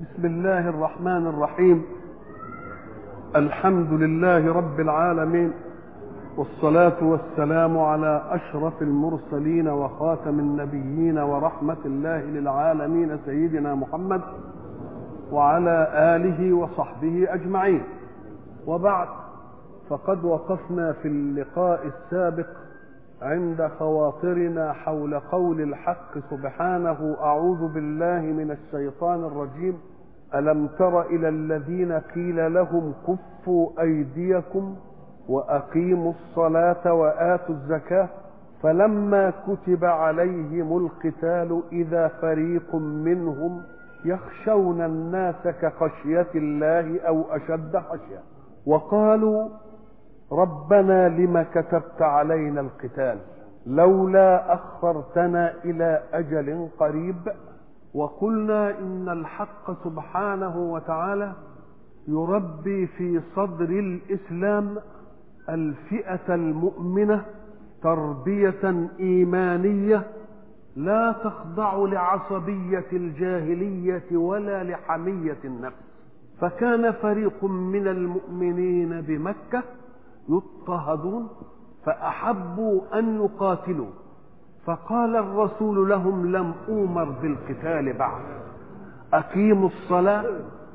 بسم الله الرحمن الرحيم الحمد لله رب العالمين والصلاة والسلام على أشرف المرسلين وخاتم النبيين ورحمة الله للعالمين سيدنا محمد وعلى آله وصحبه أجمعين وبعد فقد وقفنا في اللقاء السابق عند خواطرنا حول قول الحق سبحانه أعوذ بالله من الشيطان الرجيم ألم تر إلى الذين قيل لهم كفوا أيديكم وأقيموا الصلاة وآتوا الزكاة فلما كتب عليهم القتال إذا فريق منهم يخشون الناس كخشية الله أو أشد خشية وقالوا ربنا لم كتبت علينا القتال لولا أخرتنا إلى أجل قريب وقلنا إن الحق سبحانه وتعالى يربي في صدر الإسلام الفئة المؤمنة تربية إيمانية لا تخضع لعصبية الجاهلية ولا لحمية النفس فكان فريق من المؤمنين بمكة يضطهدون فأحبوا أن يقاتلوا فقال الرسول لهم لم أومر بالقتال بعد أقيموا الصلاة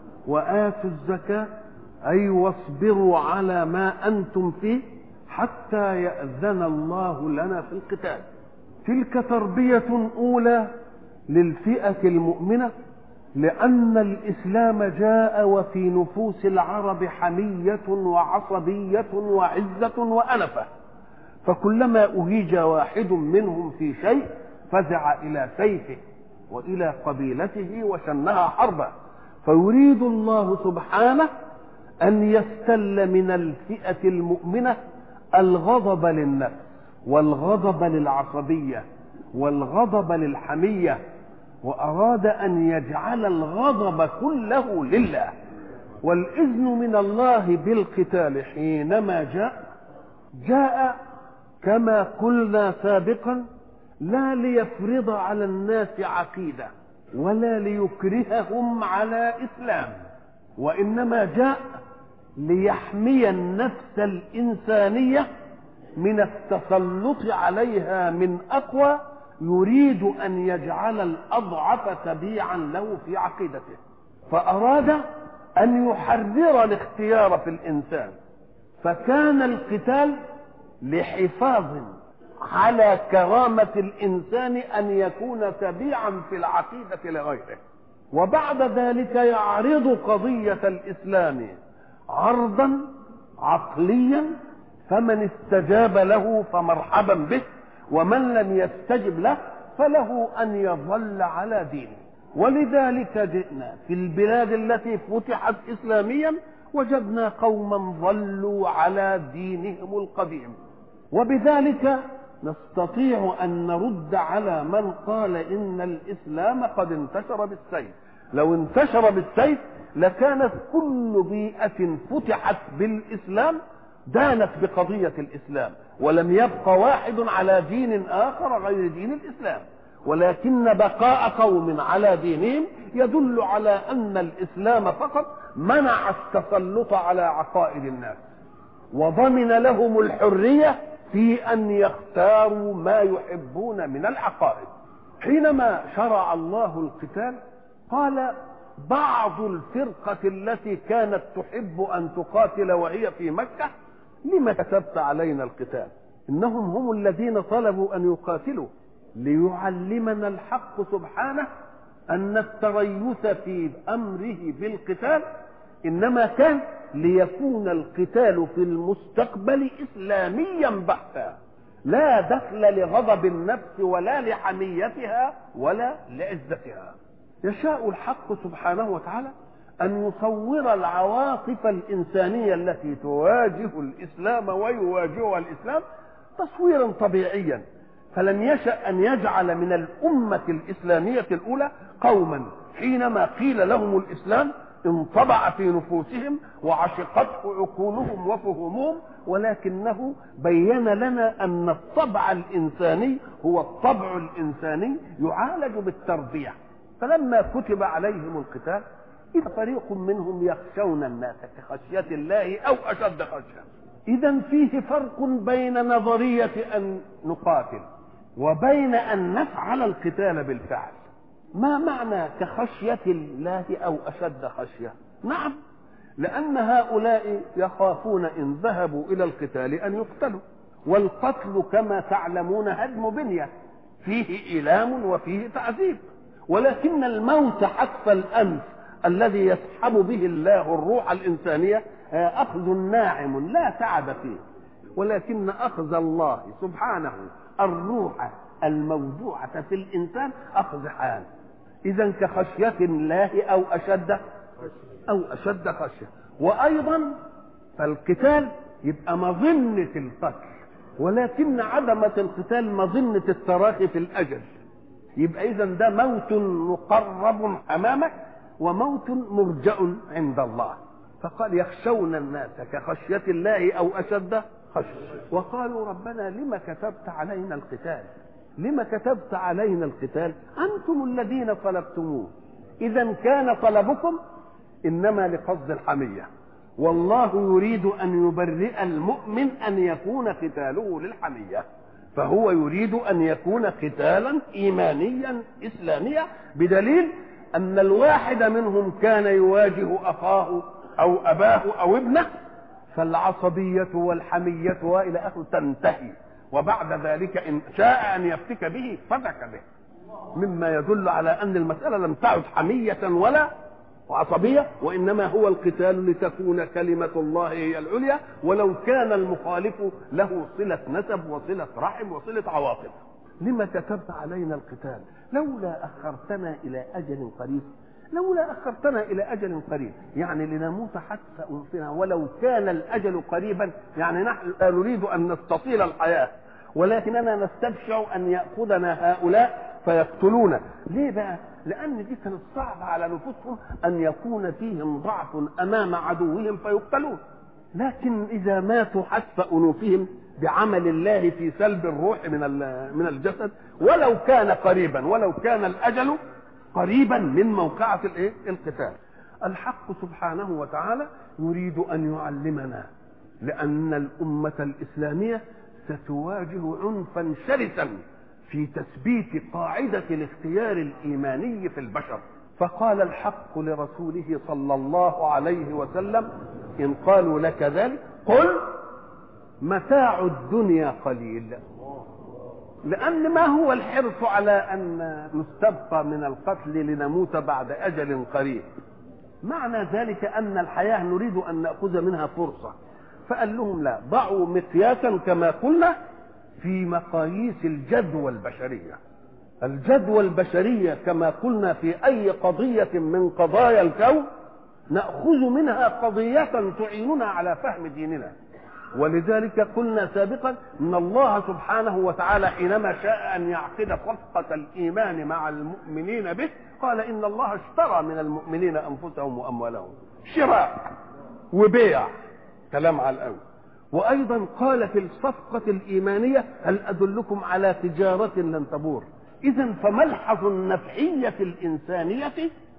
وآتوا الزكاة أي واصبروا على ما أنتم فيه حتى يأذن الله لنا في القتال تلك تربية أولى للفئة المؤمنة لأن الإسلام جاء وفي نفوس العرب حمية وعصبية وعزة وأنفة فكلما أهيج واحد منهم في شيء فزع إلى سيفه وإلى قبيلته وشنها حربا فيريد الله سبحانه أن يستل من الفئة المؤمنة الغضب للنفس والغضب للعصبية والغضب للحمية وأراد أن يجعل الغضب كله لله والإذن من الله بالقتال حينما جاء جاء كما قلنا سابقا لا ليفرض على الناس عقيدة ولا ليكرههم على إسلام وإنما جاء ليحمي النفس الإنسانية من التسلط عليها من أقوى يريد ان يجعل الاضعف تبيعا له في عقيدته فاراد ان يحرر الاختيار في الانسان فكان القتال لحفاظ على كرامه الانسان ان يكون تبيعا في العقيده لغيره وبعد ذلك يعرض قضيه الاسلام عرضا عقليا فمن استجاب له فمرحبا به ومن لم يستجب له فله ان يظل على دينه ولذلك جئنا في البلاد التي فتحت اسلاميا وجدنا قوما ظلوا على دينهم القديم وبذلك نستطيع ان نرد على من قال ان الاسلام قد انتشر بالسيف لو انتشر بالسيف لكانت كل بيئه فتحت بالاسلام دانت بقضيه الاسلام ولم يبق واحد على دين اخر غير دين الاسلام ولكن بقاء قوم على دينهم يدل على ان الاسلام فقط منع التسلط على عقائد الناس وضمن لهم الحريه في ان يختاروا ما يحبون من العقائد حينما شرع الله القتال قال بعض الفرقه التي كانت تحب ان تقاتل وهي في مكه لما كتبت علينا القتال انهم هم الذين طلبوا ان يقاتلوا ليعلمنا الحق سبحانه ان التريث في امره بالقتال انما كان ليكون القتال في المستقبل اسلاميا بحتا لا دخل لغضب النفس ولا لحميتها ولا لعزتها يشاء الحق سبحانه وتعالى أن يصور العواطف الإنسانية التي تواجه الإسلام ويواجهها الإسلام تصويرا طبيعيا فلم يشأ أن يجعل من الأمة الإسلامية الأولى قوما حينما قيل لهم الإسلام انطبع في نفوسهم وعشقته عقولهم وفهمهم ولكنه بين لنا أن الطبع الإنساني هو الطبع الإنساني يعالج بالتربية فلما كتب عليهم القتال إذا فريق منهم يخشون الناس كخشية الله أو أشد خشية إذا فيه فرق بين نظرية أن نقاتل وبين أن نفعل القتال بالفعل ما معنى كخشية الله أو أشد خشية نعم لأن هؤلاء يخافون إن ذهبوا إلى القتال أن يقتلوا والقتل كما تعلمون هدم بنية فيه إيلام وفيه تعذيب ولكن الموت حتف الأنف الذي يسحب به الله الروح الإنسانية أخذ ناعم لا تعب فيه ولكن أخذ الله سبحانه الروح الموضوعة في الإنسان أخذ حال إذا كخشية الله أو أشد أو أشد خشية وأيضا فالقتال يبقى مظنة القتل ولكن عدمة القتال مظنة التراخي في الأجل يبقى إذا ده موت مقرب أمامك وموت مرجأ عند الله فقال يخشون الناس كخشية الله أو أشد خشية وقالوا ربنا لما كتبت علينا القتال لما كتبت علينا القتال أنتم الذين طلبتموه إذا كان طلبكم إنما لقصد الحمية والله يريد أن يبرئ المؤمن أن يكون قتاله للحمية فهو يريد أن يكون قتالا إيمانيا إسلاميا بدليل أن الواحد منهم كان يواجه أخاه أو أباه أو ابنه فالعصبية والحمية وإلى آخره تنتهي وبعد ذلك إن شاء أن يفتك به فتك به مما يدل على أن المسألة لم تعد حمية ولا وعصبية وإنما هو القتال لتكون كلمة الله هي العليا ولو كان المخالف له صلة نسب وصلة رحم وصلة عواطف لما كتبت علينا القتال لولا أخرتنا إلى أجل قريب لولا أخرتنا إلى أجل قريب يعني لنموت حتى أنفنا ولو كان الأجل قريبا يعني نحن لا نريد أن نستطيل الحياة ولكننا نستبشع أن يأخذنا هؤلاء فيقتلونا ليه بقى لأن دي كانت صعبة على نفوسهم أن يكون فيهم ضعف أمام عدوهم فيقتلون لكن إذا ماتوا حتف أنوفهم بعمل الله في سلب الروح من من الجسد ولو كان قريبا ولو كان الأجل قريبا من موقعة الايه؟ القتال. الحق سبحانه وتعالى يريد أن يعلمنا لأن الأمة الإسلامية ستواجه عنفا شرسا في تثبيت قاعدة الاختيار الإيماني في البشر فقال الحق لرسوله صلى الله عليه وسلم إن قالوا لك ذلك قل متاع الدنيا قليل لأن ما هو الحرص على أن نستبقى من القتل لنموت بعد أجل قريب معنى ذلك أن الحياة نريد أن نأخذ منها فرصة فقال لهم لا ضعوا مقياسا كما قلنا في مقاييس الجدوى البشرية الجدوى البشرية كما قلنا في أي قضية من قضايا الكون نأخذ منها قضية تعيننا على فهم ديننا ولذلك قلنا سابقا ان الله سبحانه وتعالى حينما شاء ان يعقد صفقه الايمان مع المؤمنين به قال ان الله اشترى من المؤمنين انفسهم واموالهم شراء وبيع كلام على الاول وايضا قال في الصفقه الايمانيه هل ادلكم على تجاره لن تبور اذا فملحظ النفعيه الانسانيه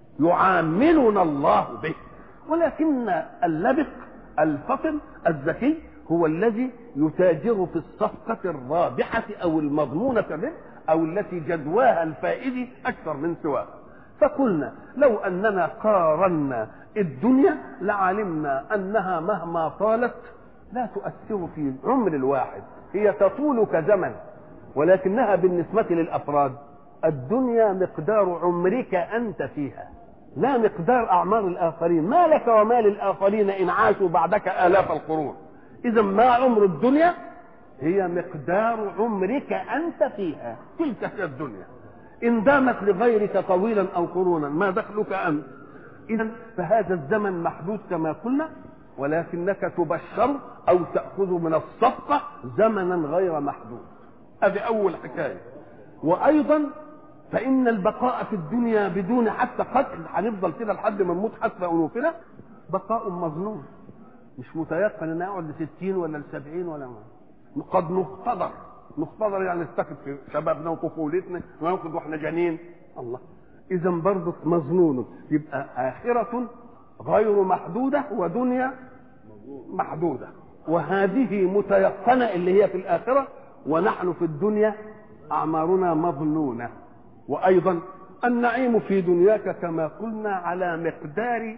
يعاملنا الله به ولكن اللبق الفطن الذكي هو الذي يتاجر في الصفقة الرابحة أو المضمونة به أو التي جدواها الفائد أكثر من سواها فقلنا لو أننا قارنا الدنيا لعلمنا أنها مهما طالت لا تؤثر في عمر الواحد هي تطول كزمن ولكنها بالنسبة للأفراد الدنيا مقدار عمرك أنت فيها لا مقدار أعمار الآخرين ما لك وما للآخرين إن عاشوا بعدك آلاف القرون إذا ما عمر الدنيا هي مقدار عمرك أنت فيها تلك هي الدنيا إن دامت لغيرك طويلا أو قرونا ما دخلك أنت إذا فهذا الزمن محدود كما قلنا ولكنك تبشر أو تأخذ من الصفقة زمنا غير محدود هذه أول حكاية وأيضا فإن البقاء في الدنيا بدون حتى قتل هنفضل كده لحد ما نموت حتى أنوفنا بقاء مظنون مش متيقن ان اقعد ل 60 ولا ل 70 ولا ما قد نختبر نختبر يعني نستخد في شبابنا وطفولتنا وناخد واحنا جنين الله اذا برضه مظنون يبقى اخره غير محدوده ودنيا محدوده وهذه متيقنه اللي هي في الاخره ونحن في الدنيا اعمارنا مظنونه وايضا النعيم في دنياك كما قلنا على مقدار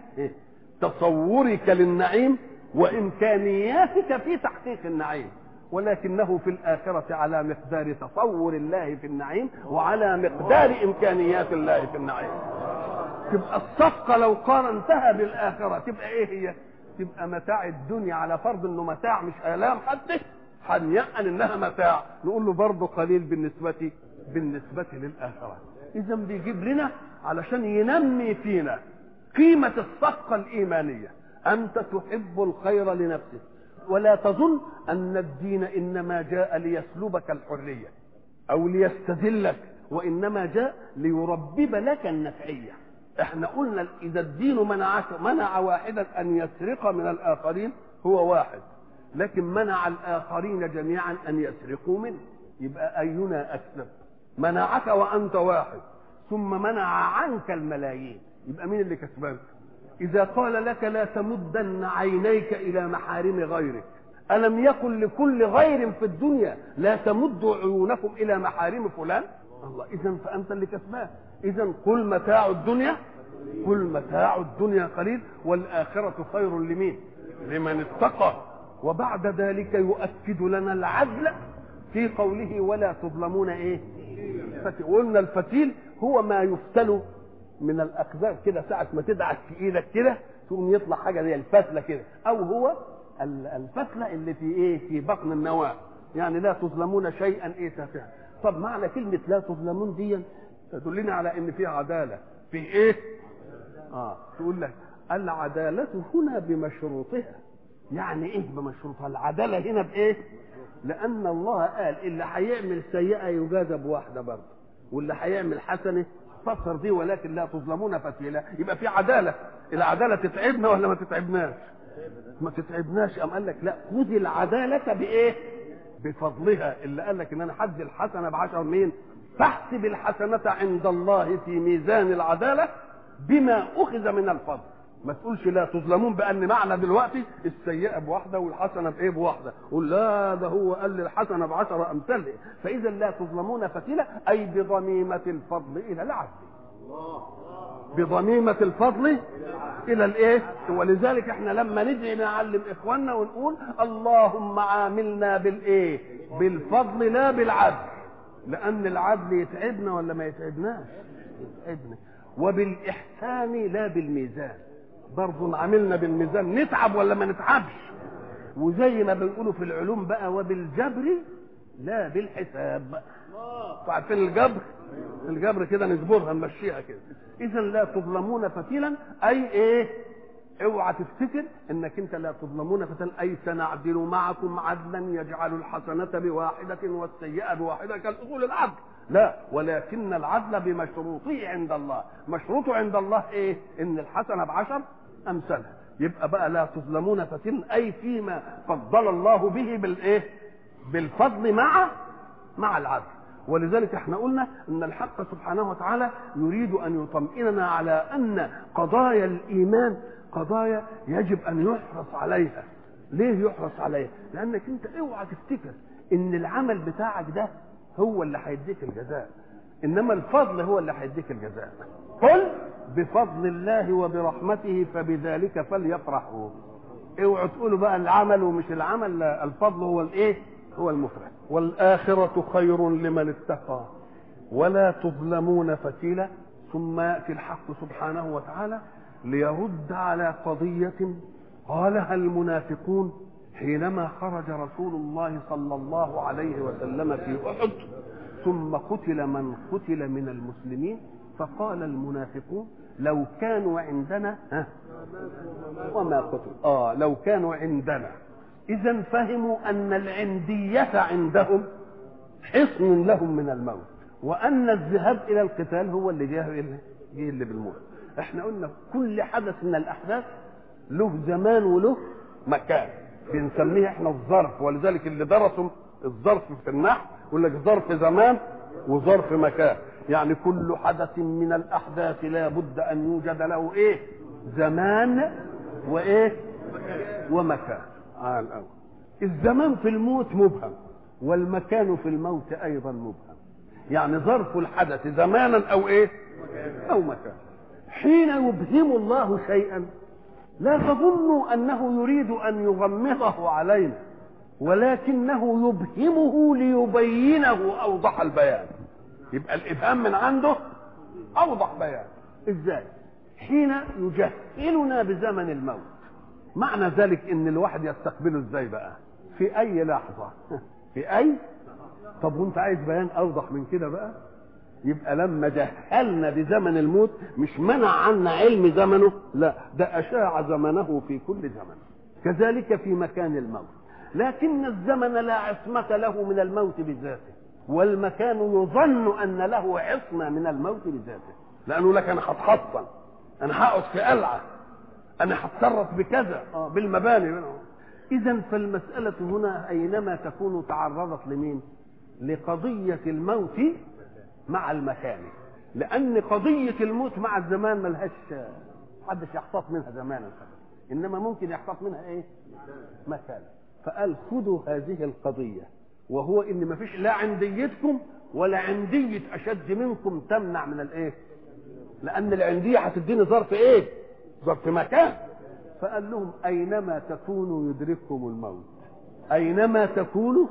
تصورك للنعيم وامكانياتك في تحقيق النعيم ولكنه في الآخرة على مقدار تصور الله في النعيم وعلى مقدار إمكانيات الله في النعيم تبقى الصفقة لو قارنتها بالآخرة تبقى إيه هي؟ تبقى متاع الدنيا على فرض إنه متاع مش آلام حد هنيأن إنها متاع نقول له برضه قليل بالنسبة بالنسبة للآخرة إذا بيجيب لنا علشان ينمي فينا قيمة الصفقة الإيمانية أنت تحب الخير لنفسك ولا تظن أن الدين إنما جاء ليسلبك الحرية أو ليستذلك وإنما جاء ليربب لك النفعية احنا قلنا إذا الدين منعك منع واحدا أن يسرق من الآخرين هو واحد لكن منع الآخرين جميعا أن يسرقوا منه يبقى أينا أكذب منعك وأنت واحد ثم منع عنك الملايين يبقى مين اللي كسبان إذا قال لك لا تمدن عينيك إلى محارم غيرك ألم يقل لكل غير في الدنيا لا تمدوا عيونكم إلى محارم فلان الله إذا فأنت اللي كسبان إذا قل متاع الدنيا قل متاع الدنيا قليل والآخرة خير لمين لمن اتقى وبعد ذلك يؤكد لنا العدل في قوله ولا تظلمون ايه فتيل. قلنا الفتيل هو ما يفتل من الاقدار كده ساعه ما تدعك في ايدك كده تقوم يطلع حاجه زي الفتله كده او هو الفتله اللي في ايه في بطن النواه يعني لا تظلمون شيئا ايه تافها طب معنى كلمه لا تظلمون دي تدلنا على ان في عداله في ايه اه تقول لك العداله هنا بمشروطها يعني ايه بمشروطها العداله هنا بايه لان الله قال اللي هيعمل سيئه يجازى بواحده برضه واللي هيعمل حسنه فسر دي ولكن لا تظلمون فتيلا يبقى في عداله العداله تتعبنا ولا ما تتعبناش ما تتعبناش ام قال لك لا خذ العداله بايه بفضلها اللي قال لك ان انا حد الحسنه بعشر مين فاحسب الحسنه عند الله في ميزان العداله بما اخذ من الفضل ما تقولش لا تظلمون بان معنى دلوقتي السيئه بواحده والحسنه بايه بواحده قول لا ده هو قال لي الحسنه بعشره امثالها فاذا لا تظلمون فتيله اي بضميمه الفضل الى العدل بضميمه الفضل الى الايه ولذلك احنا لما ندعي نعلم اخواننا ونقول اللهم عاملنا بالايه بالفضل لا بالعدل لان العدل يتعبنا ولا ما يتعبناش يتعبنا وبالاحسان لا بالميزان برضه عملنا بالميزان نتعب ولا ما نتعبش وزي ما بيقولوا في العلوم بقى وبالجبر لا بالحساب عارفين الجبر الجبر كده نجبرها نمشيها كده اذا لا تظلمون فتيلا اي ايه اوعى تفتكر انك انت لا تظلمون فتيلا اي سنعدل معكم عدلا يجعل الحسنه بواحده والسيئه بواحده كالاصول العدل لا ولكن العدل بمشروطه عند الله مشروطه عند الله ايه ان الحسنه بعشر امثالها يبقى بقى لا تظلمون فتن اي فيما فضل الله به بالايه بالفضل مع مع العدل ولذلك احنا قلنا ان الحق سبحانه وتعالى يريد ان يطمئننا على ان قضايا الايمان قضايا يجب ان يحرص عليها ليه يحرص عليها لانك انت اوعى تفتكر ان العمل بتاعك ده هو اللي هيديك الجزاء انما الفضل هو اللي هيديك الجزاء قل بفضل الله وبرحمته فبذلك فليفرحوا اوعوا تقولوا بقى العمل ومش العمل لا الفضل هو الايه هو المفرح والآخرة خير لمن اتقى ولا تظلمون فتيلا ثم يأتي الحق سبحانه وتعالى ليرد على قضية قالها المنافقون حينما خرج رسول الله صلى الله عليه وسلم في أحد ثم قتل من قتل من المسلمين فقال المنافقون لو كانوا عندنا ها وما قتلوا اه لو كانوا عندنا اذا فهموا ان العنديه عندهم حصن لهم من الموت وان الذهاب الى القتال هو اللي جاه اللي جه اللي بالموت احنا قلنا كل حدث من الاحداث له زمان وله مكان بنسميه احنا الظرف ولذلك اللي درسوا الظرف في النحو يقول لك ظرف زمان وظرف مكان يعني كل حدث من الاحداث لا بد ان يوجد له ايه زمان وايه ومكان على الاول الزمان في الموت مبهم والمكان في الموت ايضا مبهم يعني ظرف الحدث زمانا او ايه او مكان حين يبهم الله شيئا لا تظنوا انه يريد ان يغمضه علينا ولكنه يبهمه ليبينه اوضح البيان يبقى الابهام من عنده اوضح بيان ازاي حين يجهلنا بزمن الموت معنى ذلك ان الواحد يستقبله ازاي بقى في اي لحظه في اي طب وانت عايز بيان اوضح من كده بقى يبقى لما جهلنا بزمن الموت مش منع عنا علم زمنه لا ده اشاع زمنه في كل زمن كذلك في مكان الموت لكن الزمن لا عصمة له من الموت بذاته والمكان يظن ان له عصمة من الموت بذاته لانه لك انا هتحصن انا هقعد في قلعة انا هتصرف بكذا اه بالمباني اذا فالمسألة هنا اينما تكون تعرضت لمين لقضية الموت مع المكان لان قضيه الموت مع الزمان ملهاش محدش يحتاط منها زمانا انما ممكن يحتاط منها ايه مكان فقال خذوا هذه القضيه وهو ان ما فيش لا عنديتكم ولا عنديه اشد منكم تمنع من الايه لان العنديه هتديني ظرف ايه ظرف مكان فقال لهم اينما تكونوا يدرككم الموت اينما تكونوا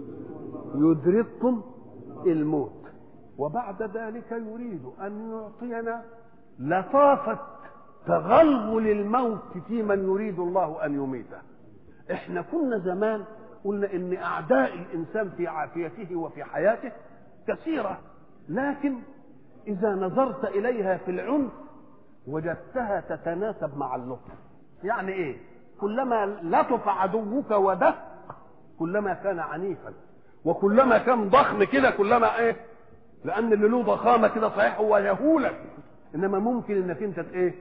يدرككم الموت وبعد ذلك يريد ان يعطينا لطافه تغلغل الموت في من يريد الله ان يميته احنا كنا زمان قلنا ان اعداء الانسان في عافيته وفي حياته كثيره لكن اذا نظرت اليها في العنف وجدتها تتناسب مع اللطف يعني ايه كلما لطف عدوك ودق كلما كان عنيفا وكلما كان ضخم كده كلما ايه لان اللي له ضخامه كده صحيح هو يهولك انما ممكن انك انت ايه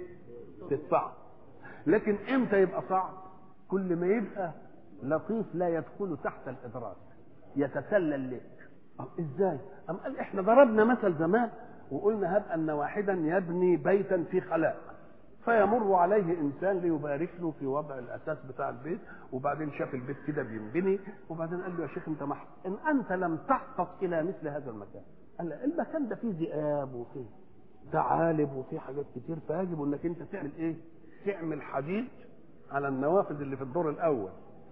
تدفعه لكن امتى يبقى صعب كل ما يبقى لطيف لا يدخل تحت الادراك يتسلل لك ازاي ام قال احنا ضربنا مثل زمان وقلنا هب ان واحدا يبني بيتا في خلاء فيمر عليه انسان ليبارك له في وضع الاساس بتاع البيت وبعدين شاف البيت كده بينبني وبعدين قال له يا شيخ انت مح... ان انت لم تحفظ الى مثل هذا المكان قال له المكان ده فيه ذئاب وفيه ثعالب وفيه حاجات كتير فيجب انك انت تعمل ايه؟ تعمل حديد على النوافذ اللي في الدور الاول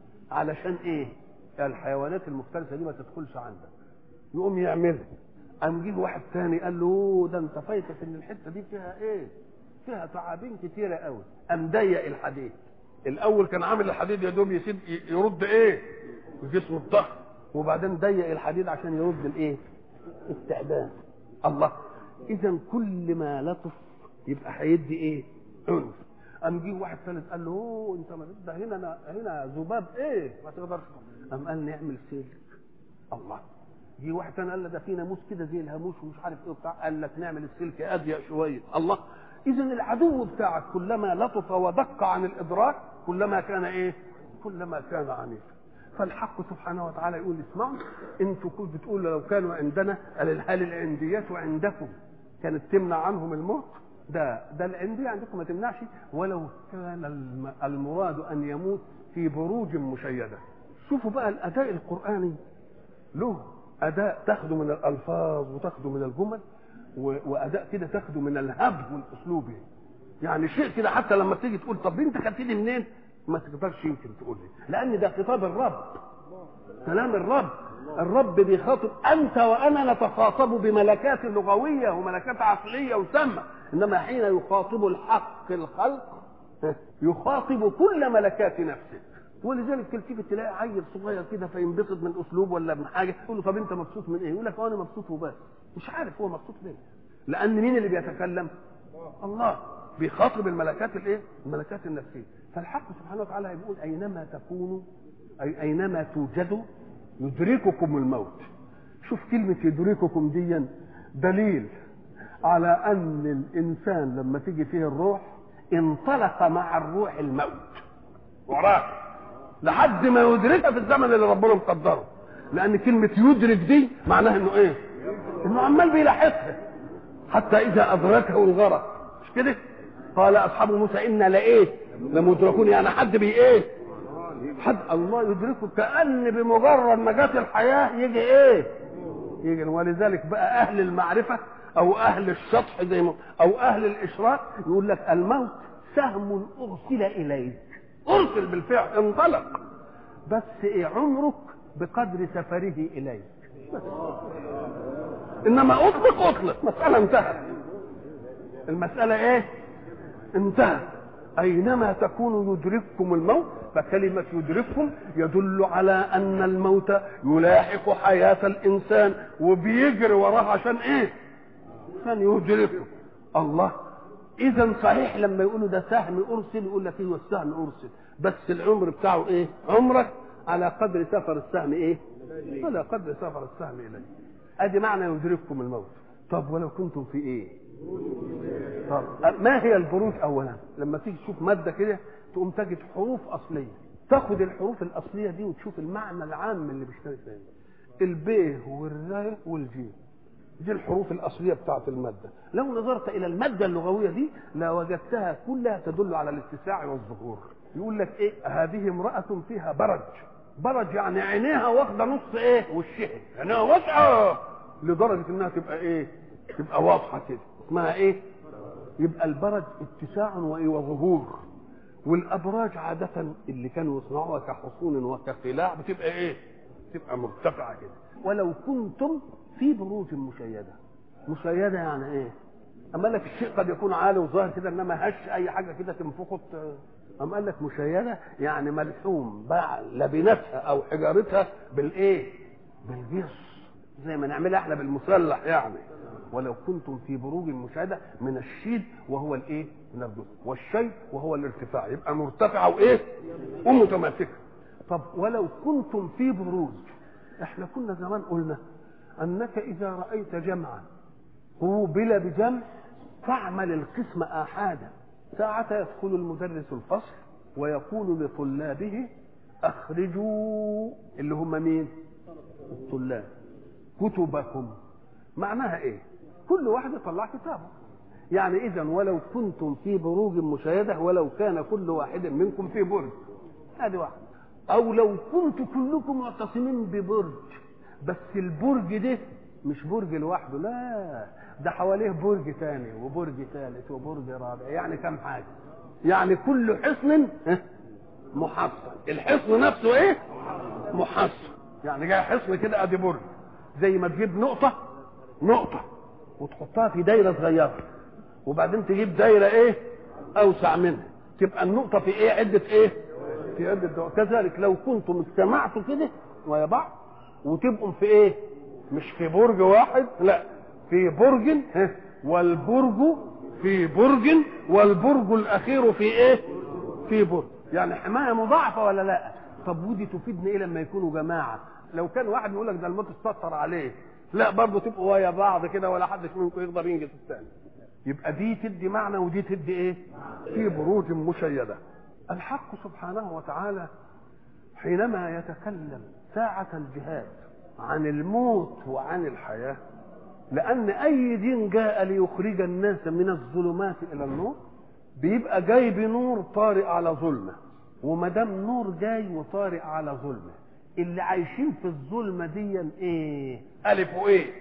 علشان ايه؟ الحيوانات المفترسه دي ما تدخلش عندك يقوم يعملها قام جه واحد تاني قال له ده انت فايتك ان الحته دي فيها ايه؟ فيها تعابين كتيره قوي قام ضيق الحديد الاول كان عامل الحديد يا دوب يسيب يرد ايه؟ جسمه الضخم وبعدين ضيق الحديد عشان يرد الايه؟ استعداد الله اذا كل ما لطف يبقى هيدي ايه؟ عنف قام جه واحد ثالث قال له اوه انت ما ده هنا أنا هنا ذباب ايه؟ ما تقدرش قام قال نعمل سلك الله جه واحد ثاني قال له ده في ناموس كده زي الهاموس ومش عارف ايه وبتاع قال لك نعمل السلك اضيق شويه الله اذا العدو بتاعك كلما لطف ودق عن الادراك كلما كان ايه؟ كلما كان عنيفا فالحق سبحانه وتعالى يقول اسمعوا انتوا كنتوا بتقولوا لو كانوا عندنا قال هل العنديات عندكم كانت تمنع عنهم الموت؟ ده ده العندية عندكم ما تمنعش ولو كان المراد ان يموت في بروج مشيده. شوفوا بقى الاداء القراني له اداء تاخده من الالفاظ وتاخده من الجمل واداء كده تاخده من الهبد والاسلوب يعني شيء كده حتى لما تيجي تقول طب انت خدتني منين؟ ما تقدرش يمكن تقول لي لان ده خطاب الرب كلام الرب الرب بيخاطب انت وانا نتخاطب بملكات لغويه وملكات عقليه وسامه انما حين يخاطب الحق الخلق يخاطب كل ملكات نفسه ولذلك تلتفت تلاقي عيل صغير كده فينبسط من اسلوب ولا من حاجه تقول له طب انت مبسوط من ايه؟ يقول لك انا مبسوط وبس مش عارف هو مبسوط ليه لان مين اللي بيتكلم؟ الله بيخاطب الملكات الايه؟ الملكات النفسيه فالحق سبحانه وتعالى يقول اينما تكونوا اي اينما توجدوا يدرككم الموت شوف كلمه يدرككم دي دليل على ان الانسان لما تيجي فيه الروح انطلق مع الروح الموت وراه لحد ما يدركها في الزمن اللي ربنا مقدره لان كلمه يدرك دي معناها انه ايه انه عمال بيلاحقها حتى اذا ادركه الغرق مش كده قال اصحاب موسى انا لايه لمدركون يعني حد بي ايه حد الله يدركه كان بمجرد ما جت الحياه يجي ايه يجي ولذلك بقى اهل المعرفه او اهل السطح زي ما او اهل الاشراق يقول لك الموت سهم ارسل اليك ارسل بالفعل انطلق بس ايه عمرك بقدر سفره اليك بس. انما اطلق اطلق مساله انتهت المساله ايه انتهت اينما تكونوا يدرككم الموت فكلمة يدرككم يدل على أن الموت يلاحق حياة الإنسان وبيجري وراه عشان إيه؟ عشان يدركه الله إذا صحيح لما يقولوا ده سهم أرسل يقول لك إيه السهم أرسل بس العمر بتاعه إيه؟ عمرك على قدر سفر السهم إيه؟ على قدر سفر السهم إليه أدي معنى يدرككم الموت طب ولو كنتم في إيه؟ طب ما هي البروج أولا؟ لما تيجي تشوف مادة كده تقوم تجد حروف اصليه تاخد الحروف الاصليه دي وتشوف المعنى العام اللي بيشتغل فيها الب والراء والجيم دي الحروف الاصليه بتاعه الماده لو نظرت الى الماده اللغويه دي لوجدتها كلها تدل على الاتساع والظهور يقول لك ايه هذه امراه فيها برج برج يعني عينيها واخده نص ايه وشها عينيها واسعه لدرجه انها تبقى ايه تبقى واضحه كده اسمها ايه يبقى البرج اتساع وايه وظهور والابراج عاده اللي كانوا يصنعوها كحصون وكقلاع بتبقى ايه بتبقى مرتفعه كده ولو كنتم في بروج مشيده مشيده يعني ايه اما قال لك الشيء قد يكون عالي وظاهر كده انما هش اي حاجه كده تنفخه اما قال لك مشيده يعني ملحوم باع لبنتها او حجارتها بالايه بالجص زي ما نعملها احنا بالمسلح يعني ولو كنتم في بروج مشاهده من الشيد وهو الايه؟ من الجزء والشيء وهو الارتفاع يبقى مرتفعه وايه؟ ومتماسكه طب ولو كنتم في بروج احنا كنا زمان قلنا انك اذا رايت جمعا قوبل بجمع فاعمل القسم احادا ساعة يدخل المدرس الفصل ويقول لطلابه اخرجوا اللي هم مين؟ الطلاب كتبكم معناها ايه؟ كل واحد يطلع كتابه يعني اذا ولو كنتم في بروج مشاهده ولو كان كل واحد منكم في برج هذه واحده او لو كنتم كلكم معتصمين ببرج بس البرج ده مش برج لوحده لا ده حواليه برج ثاني وبرج ثالث وبرج رابع يعني كم حاجه يعني كل حصن محصن الحصن نفسه ايه محصن يعني جاي حصن كده ادي برج زي ما تجيب نقطه نقطه وتحطها في دايره صغيره وبعدين تجيب دايره ايه اوسع منها تبقى النقطه في ايه عده ايه في عده دول. كذلك لو كنتم اجتمعتوا كده ويا بعض وتبقوا في ايه مش في برج واحد لا في برج والبرج في برج والبرج الاخير في ايه في برج يعني حمايه مضاعفه ولا لا طب ودي تفيدنا ايه لما يكونوا جماعه لو كان واحد يقول لك ده الموت استطر عليه لا برضه تبقوا ويا بعض كده ولا حدش منكم يقدر ينجز الثاني يبقى دي تدي معنى ودي تدي ايه في بروج مشيده الحق سبحانه وتعالى حينما يتكلم ساعة الجهاد عن الموت وعن الحياة لأن أي دين جاء ليخرج الناس من الظلمات إلى النور بيبقى جاي بنور طارئ على ظلمة وما دام نور جاي وطارئ على ظلمة اللي عايشين في الظلمة دي ايه؟ ألف وإيه؟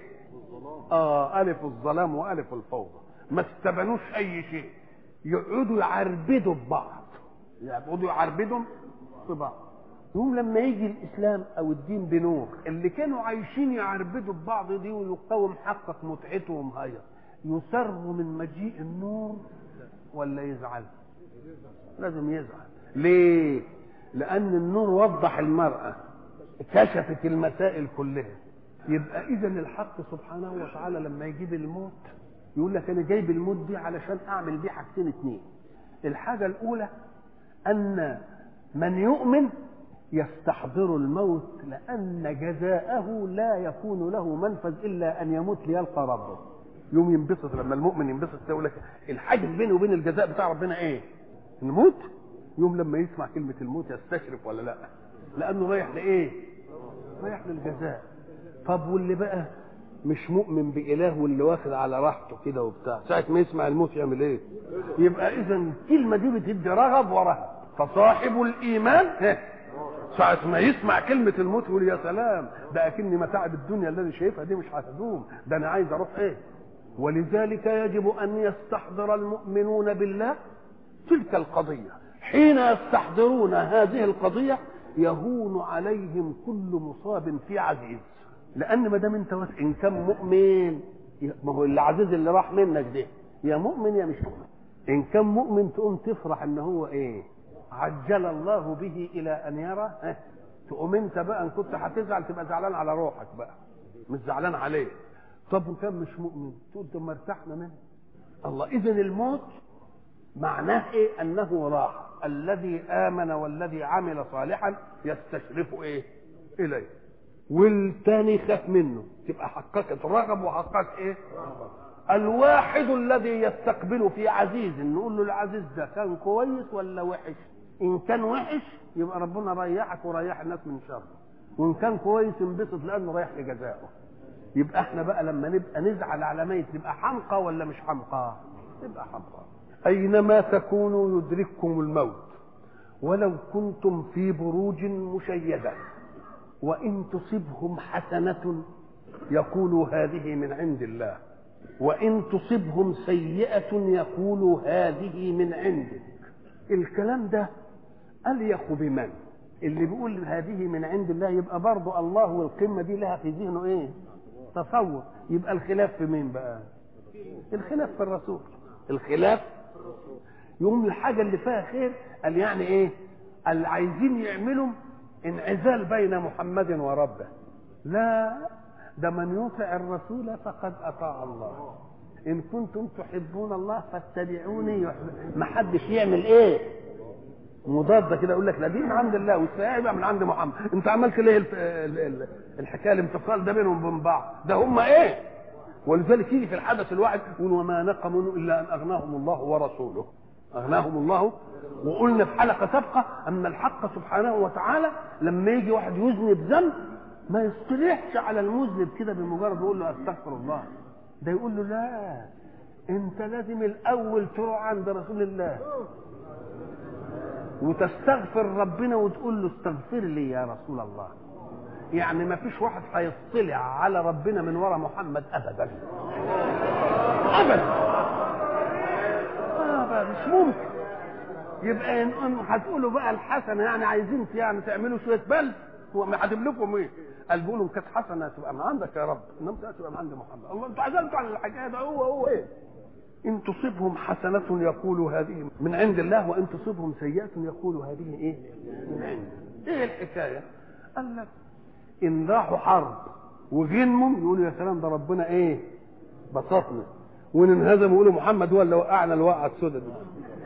آه ألف الظلام وألف الفوضى ما استبنوش أي شيء يقعدوا يعربدوا ببعض يقعدوا يعربدوا في بعض يوم لما يجي الاسلام او الدين بنور اللي كانوا عايشين يعربدوا ببعض دي ويقاوم حقق متعتهم هي يسر من مجيء النور ولا يزعل لازم يزعل ليه لان النور وضح المرأة كشفت المسائل كلها يبقى اذا الحق سبحانه وتعالى لما يجيب الموت يقول لك انا جايب الموت دي علشان اعمل بيه حاجتين اتنين الحاجه الاولى ان من يؤمن يستحضر الموت لأن جزاءه لا يكون له منفذ إلا أن يموت ليلقى ربه يوم ينبسط لما المؤمن ينبسط يقول لك الحاجز بينه وبين الجزاء بتاع ربنا ايه؟ الموت يوم لما يسمع كلمة الموت يستشرف ولا لا؟ لأنه رايح لإيه؟ رايح للجزاء طب واللي بقى مش مؤمن بإله واللي واخد على راحته كده وبتاع ساعة ما يسمع الموت يعمل ايه يبقى إذا الكلمة دي بتدي رغب ورهب فصاحب الإيمان ها، ساعة ما يسمع كلمة الموت يقول يا سلام ده أكني متاعب الدنيا اللي أنا شايفها دي مش هتدوم ده أنا عايز أروح إيه ولذلك يجب أن يستحضر المؤمنون بالله تلك القضية حين يستحضرون هذه القضية يهون عليهم كل مصاب في عزيز لأن ما دام أنت واثق إن كان مؤمن ما هو العزيز اللي راح منك ده يا مؤمن يا مش مؤمن إن كان مؤمن تقوم تفرح إن هو إيه عجل الله به إلى أن يرى ها، تقوم أنت بقى إن كنت هتزعل تبقى زعلان على روحك بقى مش زعلان عليه طب وكان مش مؤمن تقول طب ما ارتحنا منه الله إذن الموت معناه ايه انه راح الذي امن والذي عمل صالحا يستشرف ايه اليه والتاني خاف منه تبقى حققت رغب وحققت ايه الواحد الذي يستقبل في عزيز نقول له العزيز ده كان كويس ولا وحش ان كان وحش يبقى ربنا ريحك وريح الناس من شره وان كان كويس انبسط لانه رايح لجزائه يبقى احنا بقى لما نبقى نزعل على ميت نبقى حمقى ولا مش حمقى نبقى حمقى أينما تكونوا يدرككم الموت ولو كنتم في بروج مشيدة وإن تصبهم حسنة يقولوا هذه من عند الله وإن تصبهم سيئة يقولوا هذه من عندك الكلام ده أليق بمن اللي بيقول هذه من عند الله يبقى برضه الله والقمة دي لها في ذهنه ايه تصور يبقى الخلاف في مين بقى الخلاف في الرسول الخلاف يوم الحاجة اللي فيها خير قال يعني ايه اللي عايزين يعملوا انعزال بين محمد وربه لا ده من يطع الرسول فقد اطاع الله ان كنتم تحبون الله فاتبعوني يحب... ما حدش يعمل ايه مضادة كده يقول لك لا دي من عند الله والسيئة يبقى من عند محمد انت عملت ليه الف... ال... ال... الحكايه الانفصال ده بينهم وبين بعض ده هم ايه ولذلك يجي في الحدث الواحد يقول وما نقموا الا ان اغناهم الله ورسوله اغناهم الله وقلنا في حلقه سابقه ان الحق سبحانه وتعالى لما يجي واحد يذنب ذنب ما يصطلحش على المذنب كده بمجرد يقول له استغفر الله ده يقول له لا انت لازم الاول تروح عند رسول الله وتستغفر ربنا وتقول له استغفر لي يا رسول الله يعني ما فيش واحد هيطلع على ربنا من ورا محمد ابدا ابدا ابدا مش ممكن يبقى ان إن هتقولوا بقى الحسنه يعني عايزين يعني تعملوا شويه بل هو ما هجيب لكم ايه؟ قال بيقولوا كانت حسنه تبقى من عندك يا رب انما تبقى من عند محمد الله انتوا عزلتوا على الحكايه ده هو هو ايه؟ ان تصبهم حسنه يقولوا هذه من عند الله وان تصبهم سيئه يقولوا هذه ايه؟ من عند ايه الحكايه؟ قال لك ان راحوا حرب وغنموا يقولوا يا سلام ده ربنا ايه؟ بسطنا وان انهزموا يقولوا محمد هو اللي وقعنا الوقعه السوداء دي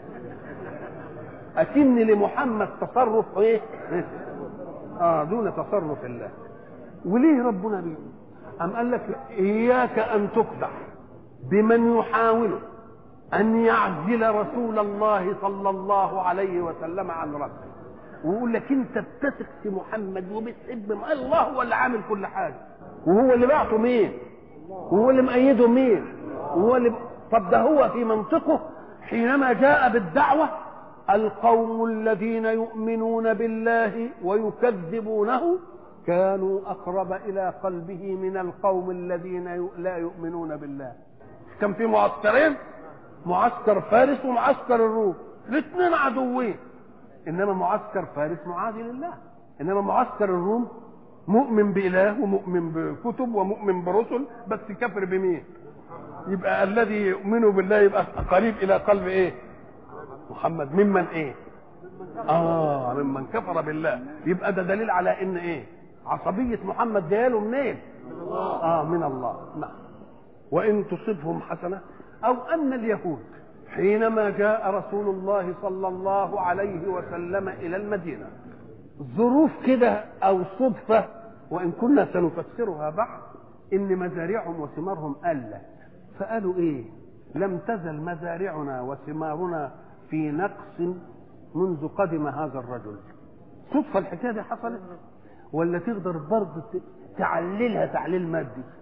اكن لمحمد تصرف ايه؟ اه دون تصرف الله وليه ربنا بيقول؟ أم قال لك إياك أن تقدح بمن يحاول أن يعزل رسول الله صلى الله عليه وسلم عن ربه ويقول لك أنت بتثق في محمد وبتحب م- الله هو اللي عامل كل حاجة وهو اللي بعته مين؟ وهو اللي مأيده مين؟ وهو اللي طب ده هو في منطقه حينما جاء بالدعوة القوم الذين يؤمنون بالله ويكذبونه كانوا أقرب إلى قلبه من القوم الذين ي- لا يؤمنون بالله كان في معسكرين معسكر فارس ومعسكر الروم الاثنين عدوين انما معسكر فارس معادي لله انما معسكر الروم مؤمن باله ومؤمن بكتب ومؤمن برسل بس كفر بمين يبقى الذي يؤمن بالله يبقى قريب الى قلب ايه محمد ممن ايه اه ممن كفر بالله يبقى ده دليل على ان ايه عصبيه محمد جايه منين اه من الله نعم وان تصبهم حسنه او ان اليهود حينما جاء رسول الله صلى الله عليه وسلم الى المدينه ظروف كده او صدفه وان كنا سنفسرها بعد ان مزارعهم وثمارهم قلت فقالوا ايه لم تزل مزارعنا وثمارنا في نقص منذ قدم هذا الرجل صدفه الحكايه دي حصلت ولا تقدر برضه ت- تعللها تعليل مادي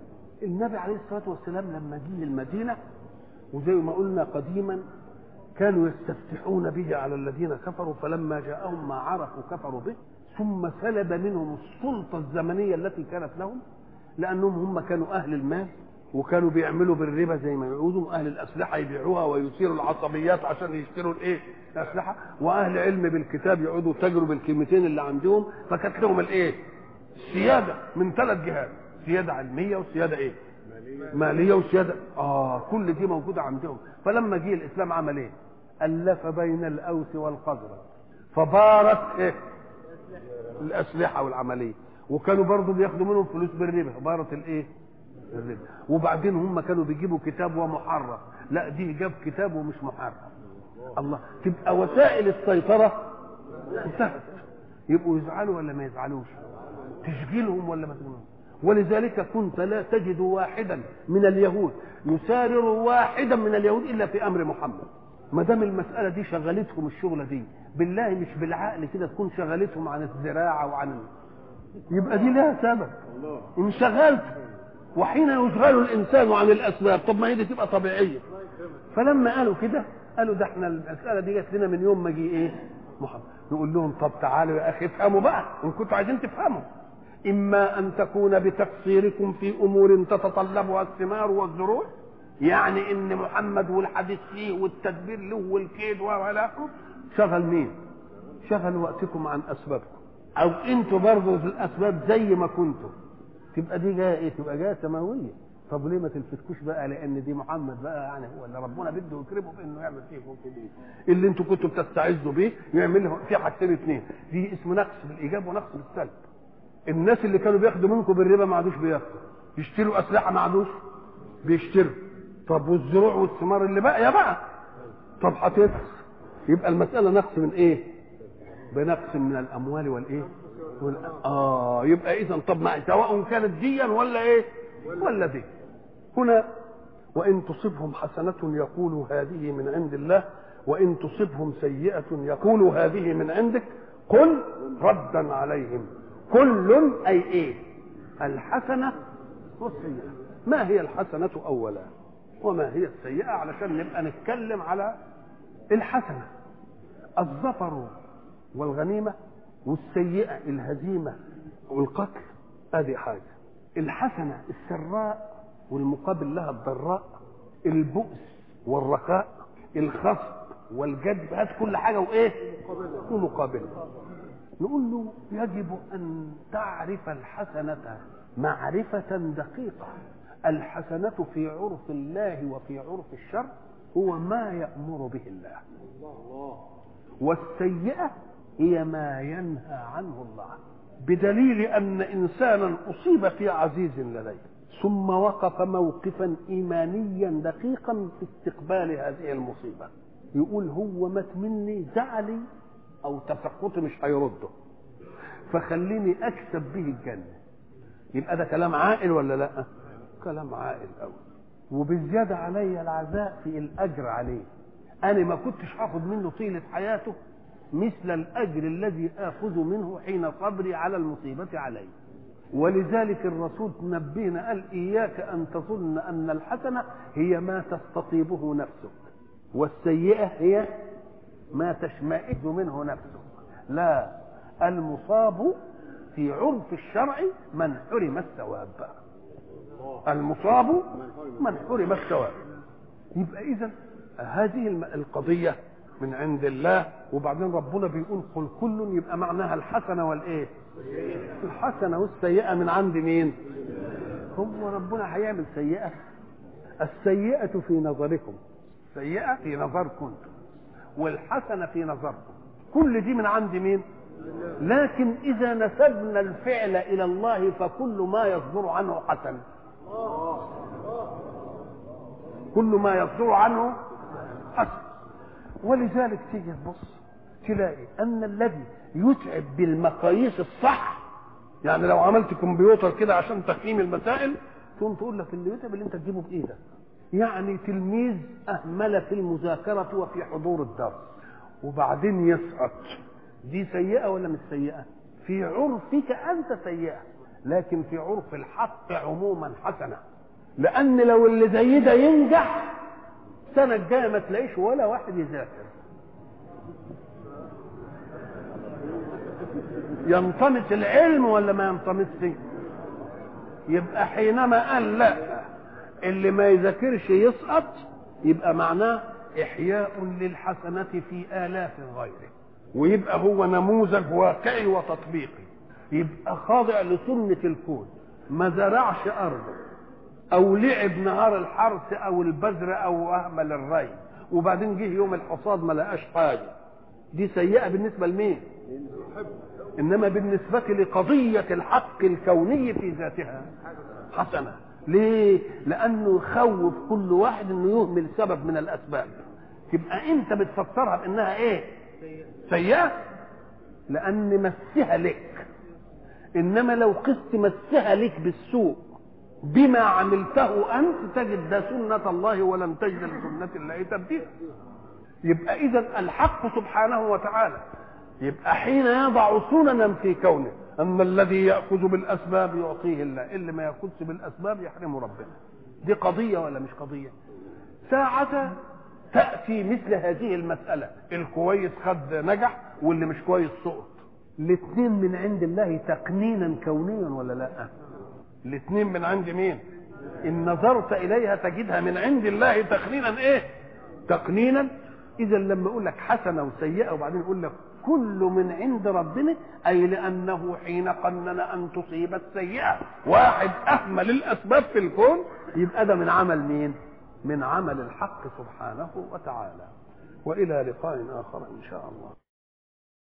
النبي عليه الصلاه والسلام لما جه المدينه وزي ما قلنا قديما كانوا يستفتحون به على الذين كفروا فلما جاءهم ما عرفوا كفروا به ثم سلب منهم السلطه الزمنيه التي كانت لهم لانهم هم كانوا اهل المال وكانوا بيعملوا بالربا زي ما يعودوا اهل الاسلحه يبيعوها ويثيروا العصبيات عشان يشتروا الايه؟ الاسلحه واهل علم بالكتاب يقعدوا تجروا بالكلمتين اللي عندهم فكانت لهم الايه؟ السياده من ثلاث جهات سياده علميه وسياده ايه؟ ماليه وسياده اه كل دي موجوده عندهم فلما جه الاسلام عمل ايه؟ الف بين الاوس والخزرج فبارت ايه؟ الاسلحه والعمليه وكانوا برضه بياخدوا منهم فلوس بالربا بارت الايه؟ الربا وبعدين هم كانوا بيجيبوا كتاب ومحرف لا دي جاب كتاب ومش محرف الله تبقى وسائل السيطره انتهت يبقوا يزعلوا ولا ما يزعلوش تشغيلهم ولا ما تشغيلهم ولذلك كنت لا تجد واحدا من اليهود يسارر واحدا من اليهود الا في امر محمد ما دام المساله دي شغلتهم الشغله دي بالله مش بالعقل كده تكون شغلتهم عن الزراعه وعن يبقى دي لها سبب انشغلت وحين يشغل الانسان عن الاسباب طب ما هي دي تبقى طبيعيه فلما قالوا كده قالوا ده احنا المساله دي جت لنا من يوم ما جه ايه محمد نقول لهم طب تعالوا يا اخي افهموا بقى ان كنتوا عايزين تفهموا اما ان تكون بتقصيركم في امور تتطلبها الثمار والزروع يعني ان محمد والحديث فيه والتدبير له والكيد ولا شغل مين شغل وقتكم عن اسبابكم او انتوا برضه في الاسباب زي ما كنتم تبقى دي جايه ايه تبقى جايه سماويه طب ليه ما تلفتكوش بقى لان دي محمد بقى يعني هو اللي ربنا بده يكرمه بانه يعمل فيكم كده اللي انتوا كنتوا بتستعزوا بيه يعمل له في حاجتين اثنين دي اسمه نقص بالايجاب ونقص بالسلب الناس اللي كانوا بياخدوا منكم بالربا ما عادوش بياخدوا يشتروا اسلحه ما عادوش بيشتروا طب والزروع والثمار اللي بقى يا بقى طب هتنقص يبقى المساله نقص من ايه بنقص من الاموال والايه وال... اه يبقى اذا طب ما سواء كانت ديا ولا ايه ولا دي هنا وان تصبهم حسنه يقولوا هذه من عند الله وان تصبهم سيئه يقولوا هذه من عندك قل ردا عليهم كل اي ايه الحسنه والسيئه ما هي الحسنه اولا وما هي السيئه علشان نبقى نتكلم على الحسنه الظفر والغنيمه والسيئه الهزيمه والقتل ادي حاجه الحسنه السراء والمقابل لها الضراء البؤس والرخاء الخفض والجد هات كل حاجه وايه ومقابلها نقول له يجب ان تعرف الحسنه معرفه دقيقه الحسنه في عرف الله وفي عرف الشر هو ما يامر به الله والسيئه هي ما ينهى عنه الله بدليل ان انسانا اصيب في عزيز لديه ثم وقف موقفا ايمانيا دقيقا في استقبال هذه المصيبه يقول هو مات مني زعلي او تسخطي مش هيرده فخليني اكسب به الجنه يبقى ده كلام عاقل ولا لا كلام عاقل قوي وبالزياده علي العزاء في الاجر عليه انا ما كنتش هاخد منه طيله حياته مثل الاجر الذي اخذ منه حين صبري على المصيبه علي ولذلك الرسول نبهنا قال اياك ان تظن ان الحسنه هي ما تستطيبه نفسك والسيئه هي ما تشمئز منه نفسك لا المصاب في عرف الشرع من حرم الثواب المصاب من حرم الثواب يبقى اذا هذه القضيه من عند الله وبعدين ربنا بيقول قل كل يبقى معناها الحسنه والايه الحسنه والسيئه من عند مين هو ربنا هيعمل سيئه السيئه في نظركم سيئه في نظركم والحسنه في نظركم كل دي من عند مين لكن اذا نسبنا الفعل الى الله فكل ما يصدر عنه حسن كل ما يصدر عنه حسن ولذلك تيجي تبص تلاقي ان الذي يتعب بالمقاييس الصح يعني لو عملت كمبيوتر كده عشان تقييم المسائل تقوم تقول لك اللي يتعب اللي انت تجيبه بايدك يعني تلميذ اهمل في المذاكره وفي حضور الدرس وبعدين يسقط دي سيئه ولا مش سيئه في عرفك انت سيئه لكن في عرف الحق عموما حسنه لان لو اللي زي ده ينجح السنه الجايه ما تلاقيش ولا واحد يذاكر ينطمس العلم ولا ما ينطمسش يبقى حينما قال لا اللي ما يذاكرش يسقط يبقى معناه احياء للحسنه في الاف غيره ويبقى هو نموذج واقعي وتطبيقي يبقى خاضع لسنه الكون ما زرعش ارضه او لعب نهار الحرث او البذر او اهمل الري وبعدين جه يوم الحصاد ما لقاش حاجه دي سيئه بالنسبه لمين انما بالنسبه لقضيه الحق الكوني في ذاتها حسنه ليه لانه يخوف كل واحد انه يهمل سبب من الاسباب تبقى انت بتفسرها بانها ايه سيئه لان مسها لك انما لو قست مسها لك بالسوء بما عملته انت تجد ده سنه الله ولم تجد لسنه الله تبديلا يبقى اذا الحق سبحانه وتعالى يبقى حين يضع سننا في كونه ان الذي ياخذ بالاسباب يعطيه الله اللي ما ياخذش بالاسباب يحرمه ربنا دي قضيه ولا مش قضيه ساعة تأتي مثل هذه المسألة الكويس خد نجح واللي مش كويس سقط الاثنين من عند الله تقنينا كونيا ولا لا الاثنين من عند مين ان نظرت اليها تجدها من عند الله تقنينا ايه تقنينا اذا لما اقول لك حسنه وسيئه وبعدين اقول لك كل من عند ربنا اي لانه حين قنن ان تصيب السيئه واحد اهمل الاسباب في الكون يبقى ده من عمل مين من عمل الحق سبحانه وتعالى والى لقاء اخر ان شاء الله